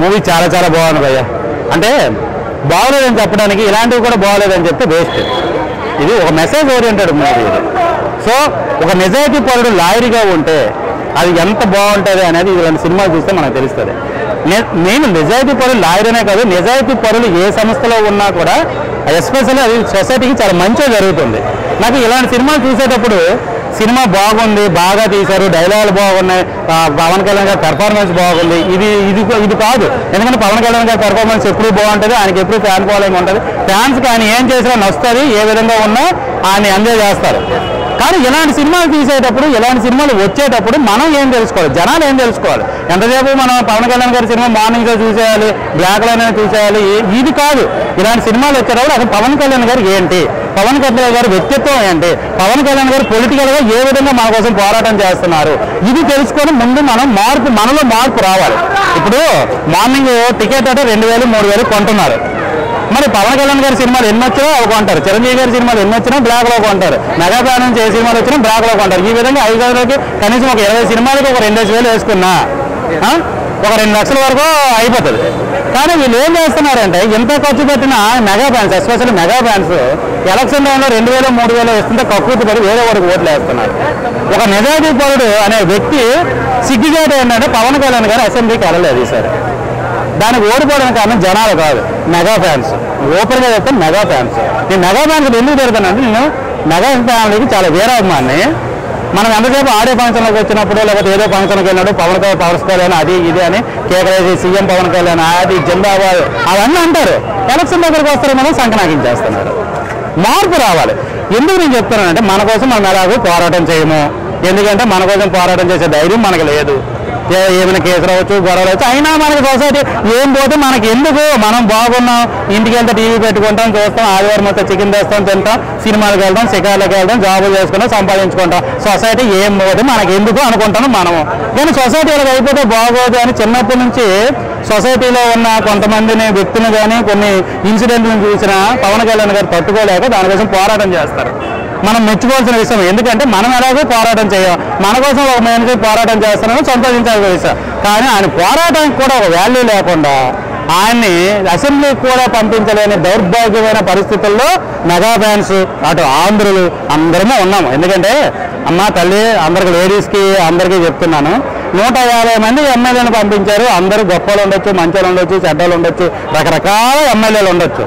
Movie చాలా చాలా బాగుంది భయ్య అంటే బాగోలేదని చెప్పడానికి ఇలాంటివి కూడా బాగోలేదని చెప్తే వేస్ట్ ఇది ఒక మెసేజ్ ఓరియంటెడ్ మూవీ ఇది సో ఒక నిజాయితీ పరుడు లాయరీగా ఉంటే అది ఎంత బాగుంటుంది అనేది ఇలాంటి సినిమా చూస్తే మనకు తెలుస్తుంది నే- నేను నిజాయితీ పరులు లాయర్ అనే కాదు నిజాయితీ పరులు ఏ సంస్థలో ఉన్నా కూడా ఎస్పెషల్లీ అది సొసైటీకి చాలా మంచిగా జరుగుతుంది నాకు ఇలాంటి సినిమాలు చూసేటప్పుడు సినిమా బాగుంది బాగా తీశారు డైలాగులు బాగున్నాయి ఆ, పవన్ కళ్యాణ్ గారి పెర్ఫార్మెన్స్ బాగుంది ఇది ఇది ఇది కాదు ఎందుకంటే పవన్ కళ్యాణ్ గారి పెర్ఫార్మెన్స్ ఎప్పుడు బాగుంటుంది ఆయనకి ఎప్పుడు ఫ్యాన్ ఫాలోయింగ్ ఉంటుంది ఫ్యాన్స్కి ఆయన ఏం చేసినా నచ్చుతుంది ఏ విధంగా ఉన్నా ఆయన ఎంజాయ్ చేస్తారు కానీ ఇలాంటి సినిమాలు తీసేటప్పుడు ఇలాంటి సినిమాలు వచ్చేటప్పుడు మనం ఏం తెలుసుకోవాలి జనాలు ఏం తెలుసుకోవాలి ఎంతసేపు మనం పవన్ కళ్యాణ్ గారి సినిమా మార్నింగ్ షో చూసేయాలి బ్లాక్ లైన్ చూసేయాలి ఈ- ఇది కాదు ఇలాంటి సినిమాలు వచ్చేటప్పుడు అసలు పవన్ కళ్యాణ్ గారు ఏంటి పవన్ కళ్యాణ్ గారి వ్యక్తిత్వం ఏంటి పవన్ కళ్యాణ్ గారు పొలిటికల్ గా ఏ విధంగా మన కోసం పోరాటం చేస్తున్నారు ఇది తెలుసుకొని ముందు మనం మార్పు మనలో మార్పు రావాలి ఇప్పుడు మార్నింగ్ టికెట్ అంటే రెండు వేలు మూడు వేలు కొంటున్నారు మరి పవన్ కళ్యాణ్ గారి సినిమాలు ఎన్ని వచ్చినా అవి కొంటారు చిరంజీవి గారి సినిమాలు ఎన్ని వచ్చినా బ్లాక్ లో కొంటారు మెగా ఫ్యాన్ నుంచి ఏ సినిమాలు వచ్చినా బ్లాక్ లో కొంటారు ఈ విధంగా ఐదు వేలకి కనీసం ఒక ఇరవై సినిమాలకి ఒక రెండేసి వేలు వేసుకున్నా ఆ? ఒక రెండు లక్షల వరకు అయిపోతుంది కానీ వీళ్ళు ఏం చేస్తున్నారంటే ఎంత ఖర్చు పెట్టినా mega fans especially mega fans election టైంలో రెండు వేలు మూడు వేలు వేస్తుంటే కక్కుర్తి పడి వేరే వాడికి ఓట్లు వేస్తున్నారు ఒక నిజాయితీ పరుడు అనే వ్యక్తి సిగ్గుచేట ఏంటంటే పవన్ కళ్యాణ్ గారు అసెంబ్లీకి వెళ్ళలేదు ఈసారి దానికి ఓడిపోవడానికి కారణం జనాలు కాదు మెగా ఫ్యాన్స్ ఓపెన్గా చెప్తే మెగా ఫ్యాన్స్ నేను మెగా ఫ్యాన్స్ ఎందుకు తిరుగుతానంటే నేను మెగా ఫ్యామిలీకి చాలా వీరాభిమాన్ని మనం ఎంతసేపు ఆడియో ఫంక్షన్లకు వచ్చినప్పుడు లేకపోతే ఏదో ఫంక్షన్కి వెళ్ళినప్పుడు పవన్ కళ్యాణ్ పవర్ కళ్యాణ్ అది ఇది అని కేకలేసి సీఎం పవన్ కళ్యాణ్ అది జిందాబాద్ అవన్నీ అంటారు ఎలక్షన్ దగ్గరకు వస్తారు మనం సంకనాకించేస్తున్నారు మార్పు రావాలి ఎందుకు నేను చెప్తున్నానంటే మన కోసం మనం ఎలాగో పోరాటం చేయము ఎందుకంటే మన కోసం పోరాటం చేసే ధైర్యం మనకు లేదు ఏ- ఏమైనా కేసు రావచ్చు గొడవలు రావచ్చు అయినా మనకి సొసైటీ ఏం పోతే మనకి ఎందుకు మనం బాగున్నాం ఇంటికి వెళ్తే టీవీ పెట్టుకుంటాం చూస్తాం ఆదివారం మొత్తం చికెన్ తెస్తాం తింటాం సినిమాలకు వెళ్తాం షికార్లకు వెళ్తాం జాబులు చేసుకుంటాం సంపాదించుకుంటాం సొసైటీ ఏం పోతే మనకి ఎందుకు అనుకుంటాం మనము కానీ సొసైటీ ఇలా అయిపోతే బాగోదు అని చిన్నప్పటి నుంచి సొసైటీలో ఉన్న కొంతమందిని వ్యక్తులు కానీ కొన్ని ఇన్సిడెంట్లను చూసిన పవన్ కళ్యాణ్ గారు తట్టుకోలేక దానికోసం పోరాటం చేస్తారు మనం మెచ్చుకోవాల్సిన విషయం ఎందుకంటే మనం ఎలాగో పోరాటం చేయం మన కోసం ఒక మనిషి పోరాటం చేస్తున్నామని సంతోషించాల్సిన విషయం కానీ ఆయన పోరాటానికి కూడా ఒక వాల్యూ లేకుండా ఆయన్ని అసెంబ్లీకి కూడా పంపించలేని దౌర్భాగ్యమైన పరిస్థితుల్లో మెగా ఫ్యాన్స్ అటు ఆంధ్రులు అందరము ఉన్నాము ఎందుకంటే అమ్మ తల్లి అందరికి లేడీస్కి అందరికీ చెప్తున్నాను నూట యాభై మంది ఎమ్మెల్యేలు పంపించారు అందరూ గొప్పలు ఉండొచ్చు మంచోళ్ళు ఉండొచ్చు చెడ్డలు ఉండొచ్చు రకరకాల ఎమ్మెల్యేలు ఉండొచ్చు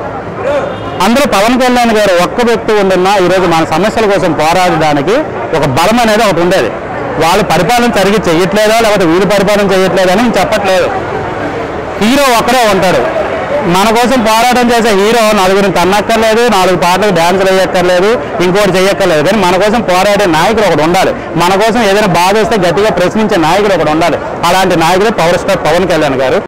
అందరూ పవన్ కళ్యాణ్ గారు ఒక్క వ్యక్తి ఉండినా ఈరోజు మన సమస్యల కోసం పోరాడడానికి ఒక బలం అనేది ఒకటి ఉండేది వాళ్ళు పరిపాలన సరిగ్గా చేయట్లేదా లేకపోతే వీళ్ళు పరిపాలన చేయట్లేదా అని నేను చెప్పట్లేదు హీరో ఒక్కడే ఉంటాడు మన కోసం పోరాటం చేసే హీరో నలుగురిని తన్నక్కర్లేదు నాలుగు పాటలకు డ్యాన్సులు వేయక్కర్లేదు ఇంకోటి చేయక్కర్లేదు కానీ మన కోసం పోరాడే నాయకుడు ఒకడు ఉండాలి మన కోసం ఏదైనా బాధ వస్తే గట్టిగా ప్రశ్నించే నాయకుడు ఒకడు ఉండాలి అలాంటి నాయకుడు పవర్ స్టార్ పవన్ కళ్యాణ్ గారు